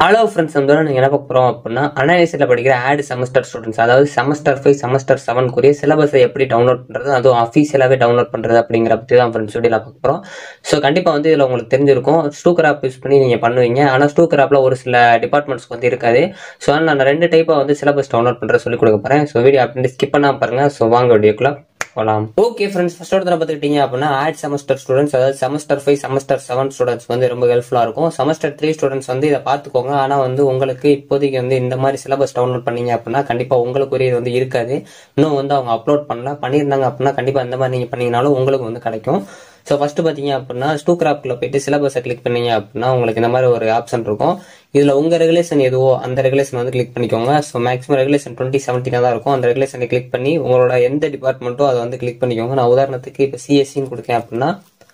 hello friends வந்து நீங்கள் என்ன பார்க்க போகிறோம் அப்படின்னா அனாலிசிஸில் படிக்கிற ஆட் செமஸ்டர் ஸ்டூடெண்ட்ஸ் அதாவது செமஸ்டர் ஃபைவ் செமஸ்டர் செவன்க்குரிய சிலபஸை எப்படி டவுன்லோட் பண்ணுறது அதுவும் அஃபீஷியலாகவே டவுன்லோட் பண்ணுறது அப்படிங்கிற பற்றி தான் ஃப்ரெண்ட்ஸ் வீடியோவில் பார்க்க போகிறோம் ஸோ கண்டிப்பாக வந்து இதில் உங்களுக்கு தெரிஞ்சிருக்கும் ஸ்டூக்கர் ஆப் யூஸ் பண்ணி நீங்கள் பண்ணுவீங்க ஆனால் ஸ்டூக்கர் ஆப்பில் ஒரு சில டிபார்ட்மெண்ட்ஸ்க்கு வந்து இருக்காது ஸோ அதனால் நான் ரெண்டு டைப்பாக வந்து சிலபஸ் டவுன்லோட் பண்ணுறது சொல்லி கொடுக்க போகிறேன் ஸோ வீடியோ அப்படி ஸ்கிப் பண்ணாமல் பாருங்கள் ஸோ வாங்க வீடியோக்குள்ள போகலாம் ஓகே ஃப்ரெண்ட்ஸ் ஃபர்ஸ்ட் ஒருத்தர பார்த்துக்கிட்டீங்க அப்படின்னா ஆட் செமஸ்டர் ஸ்டூடெண்ட்ஸ் அதாவது semester five semester seven students வந்து ரொம்ப ஹெல்ப்ஃபுல்லாக இருக்கும் செமஸ்டர் த்ரீ ஸ்டூடெண்ட்ஸ் வந்து இதை பார்த்துக்கோங்க ஆனால் வந்து உங்களுக்கு இப்போதைக்கு வந்து இந்த மாதிரி சிலபஸ் டவுன்லோட் பண்ணீங்க அப்படின்னா கண்டிப்பாக உங்களுக்கு இது வந்து இருக்காது இன்னும் வந்து அவங்க அப்லோட் பண்ணல பண்ணியிருந்தாங்க அப்படின்னா கண்டிப்பாக இந்த மாதிரி நீங்கள் பண்ணீங்கனாலும் உங்களுக்கு வந்து கிடைக்கும் ஸோ ஃபர்ஸ்ட் பார்த்தீங்க அப்படின்னா ஸ்டூ கிராப்ல போயிட்டு சிலபஸை கிளிக் பண்ணீங்க அப்படின்னா உங்களுக்கு இந்த மாதிரி ஒரு ஆப்ஷன் இருக்கும் இதில் உங்கள் ரெகுலேஷன் எதுவோ அந்த ரெகுலேஷன் வந்து கிளிக் பண்ணிக்கோங்க ஸோ மேக்ஸிமம் ரெகுலேஷன் டுவெண்ட்டி செவன்டீனாக தான் இருக்கும் அந்த ரெகுலேஷனை கிளிக் பண்ணி உங்களோட எந்த டிபார்ட்மெண்ட்டோ அதை வந்து கிளிக் பண்ணிக்கோங்க நான் உதாரணத்துக்கு இப்போ சிஎஸ்சின்னு கொடுத்தேன் அப்படின்னா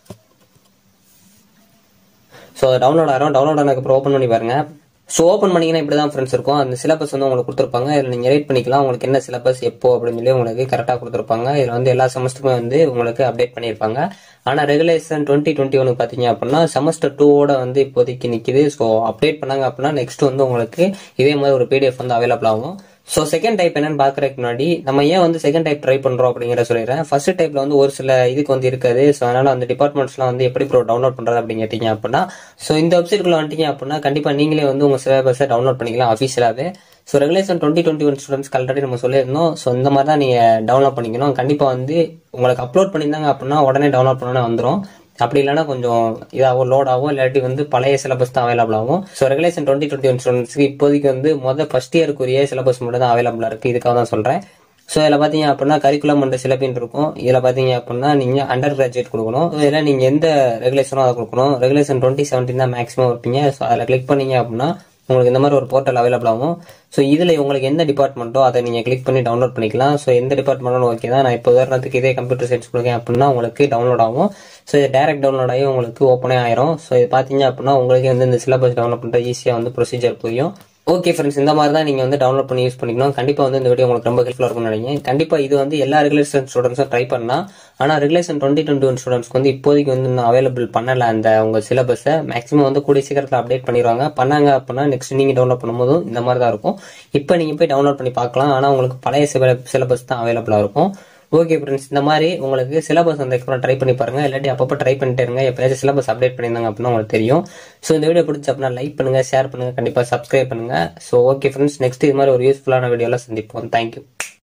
ஸோ டவுன்லோட் ஆகிறோம் டவுன்லோட் ஆனதுக்கப்புறம் ஓப்பன் பண்ணி பாருங்க ஸோ ஓப்பன் பண்ணீங்கன்னா இப்படி தான் ஃப்ரெண்ட்ஸ் இருக்கும் அந்த சிலபஸ் வந்து உங்களுக்கு கொடுத்துருப்பாங்க இதில் நீங்கள் ரைட் பண்ணிக்கலாம் உங்களுக்கு என்ன சிலபஸ் எப்போ அப்படின்னு சொல்லி உங்களுக்கு கரெக்டாக கொடுத்துருப்பாங்க இதில் வந்து எல்லா செமஸ்டருமே வந்து உங்களுக்கு அப்டேட் பண்ணியிருப்பாங்க ஆனால் ரெகுலேஷன் டுவெண்ட்டி டுவெண்ட்டி ஒன்று பார்த்தீங்க அப்படின்னா செமஸ்டர் டூவோட வந்து இப்போதைக்கு நிற்கிது ஸோ அப்டேட் பண்ணாங்க அப்படின்னா நெக்ஸ்ட் வந்து உங்களுக்கு இதே மாதிரி ஒரு பிடிஎஃப் வந்து அவைலபிள் ஆகும் ஸோ செகண்ட் டைப் என்னன்னு பார்க்கறதுக்கு முன்னாடி நம்ம ஏன் வந்து செகண்ட் டைப் ட்ரை பண்றோம் அப்படிங்கிற சொல்லிடுறேன் ஃபர்ஸ்ட் டைப்ல வந்து ஒரு சில இதுக்கு வந்து இருக்காது ஸோ அதனால அந்த டிபார்ட்மெண்ட்ஸ்லாம் வந்து எப்படி ப்ரோ டவுன்லோட் பண்றது அப்படின்னு கேட்டீங்க அப்படின்னா ஸோ இந்த வெப்சைட்குள்ள வந்துட்டீங்க அப்படின்னா கண்டிப்பா நீங்களே வந்து உங்க சிலபஸை டவுன்லோட் பண்ணிக்கலாம் அஃபீஷியலாகவே so regulation twenty twenty one students already நம்ம சொல்லியிருந்தோம் ஸோ இந்த மாதிரி தான் நீங்கள் டவுன்லோட் பண்ணிக்கணும் கண்டிப்பாக வந்து உங்களுக்கு அப்லோட் பண்ணியிருந்தாங்க அப்படின்னா உடனே டவுன்லோட் பண்ணோன்னே வந்துடும் அப்படி இல்லைன்னா கொஞ்சம் இதாகும் லோட் ஆகும் இல்லாட்டி வந்து பழைய சிலபஸ் தான் அவைலபிள் ஆகும் so regulation twenty twenty one ஸ்டூடெண்ட்ஸ்க்கு இப்போதைக்கு வந்து மொதல் ஃபர்ஸ்ட் இயருக்குரிய சிலபஸ் மட்டும் தான் அவைலபிளாக இருக்குது இதுக்காக தான் சொல்கிறேன் ஸோ இதில் பார்த்தீங்க அப்படின்னா கரிக்குலம் அண்ட் சிலபின் இருக்கும் இதில் பார்த்தீங்க அப்படின்னா நீங்கள் அண்டர் கிராஜுவேட் கொடுக்கணும் இதில் நீங்கள் எந்த ரெகுலேஷனோ அதை கொடுக்கணும் ரெகுலேஷன் டுவெண்ட்டி செவன்டீன் தான் மேக்ஸிமம் இருப்பீங்க ஸோ அதில் கிளிக் பண்ணீங்க அப்படின்னா உங்களுக்கு இந்த மாதிரி ஒரு போர்ட்டல் அவைலபிள் ஆகும் ஸோ இதில் உங்களுக்கு எந்த டிபார்ட்மெண்ட்டோ அதை நீங்கள் கிளிக் பண்ணி டவுன்லோட் பண்ணிக்கலாம் ஸோ எந்த டிபார்ட்மெண்ட்டும் ஓகே தான் நான் இப்போ உதாரணத்துக்கு இதே கம்ப்யூட்டர் சயின்ஸ் கொடுக்கேன் அப்படின்னா உங்களுக்கு டவுன்லோட் ஆகும் ஸோ இது டேரக்ட் டவுன்லோட் ஆகி உங்களுக்கு ஓப்பனே ஆயிரும் ஸோ இது பார்த்தீங்க அப்படின்னா உங்களுக்கு வந்து இந்த சிலபஸ் டவுன்லோட் பண்ணுற ஈஸியாக வந்து ப்ரொசீஜர் புரியும் ஓகே ஃப்ரெண்ட்ஸ் இந்த மாதிரி தான் நீங்கள் வந்து டவுன்லோட் பண்ணி யூஸ் பண்ணிக்கணும் கண்டிப்பாக வந்து இந்த வீடியோ உங்களுக்கு ரொம்ப ஹெல்ப்ஃபுல்லாக இருக்கும்னு நினைக்கிறேன் கண்டிப்பாக இது வந்து எல்லா ரெகுலேஷன் ஸ்டூடெண்ட்ஸும் ட்ரை பண்ணலாம் ஆனால் ரெகுலேஷன் டுவெண்ட்டி டுவெண்ட்டி ஒன் ஸ்டூடெண்ட்ஸ்க்கு வந்து இப்போதைக்கு வந்து இன்னும் அவைலபிள் பண்ணல அந்த உங்கள் சிலபஸை மேக்ஸிமம் வந்து கூடிய சீக்கிரத்தில் அப்டேட் பண்ணிடுவாங்க பண்ணாங்க அப்படின்னா நெக்ஸ்ட் நீங்கள் டவுன்லோட் பண்ணும்போதும் இந்த மாதிரி தான் இருக்கும் இப்போ நீங்கள் போய் டவுன்லோட் பண்ணி பார்க்கலாம் ஆனால் உங்களுக்கு பழைய சிலபஸ் தான் அவைலபிளாக இருக்கும் ஓகே ஃப்ரெண்ட்ஸ் இந்த மாதிரி உங்களுக்கு சிலபஸ் வந்து எக்ஸ்ப்ளோர் ட்ரை பண்ணி பாருங்க இல்லாட்டி அப்பப்போ ட்ரை பண்ணிட்டே இருங்க எப்பயாச்சும் சிலபஸ் அப்டேட் பண்ணியிருந்தாங்க அப்படின்னா உங்களுக்கு தெரியும் ஸோ இந்த வீடியோ பிடிச்ச அப்படின்னா லைக் பண்ணுங்க ஷேர் பண்ணுங்க கண்டிப்பாக சப்ஸ்கிரைப் பண்ணுங்க ஸோ ஓகே ஃப்ரெண்ட்ஸ் நெக்ஸ்ட் இது மாதிரி ஒரு யூஸ்ஃபுல்லான வீடியோலாம் சந்திப்போம் தேங்க்யூ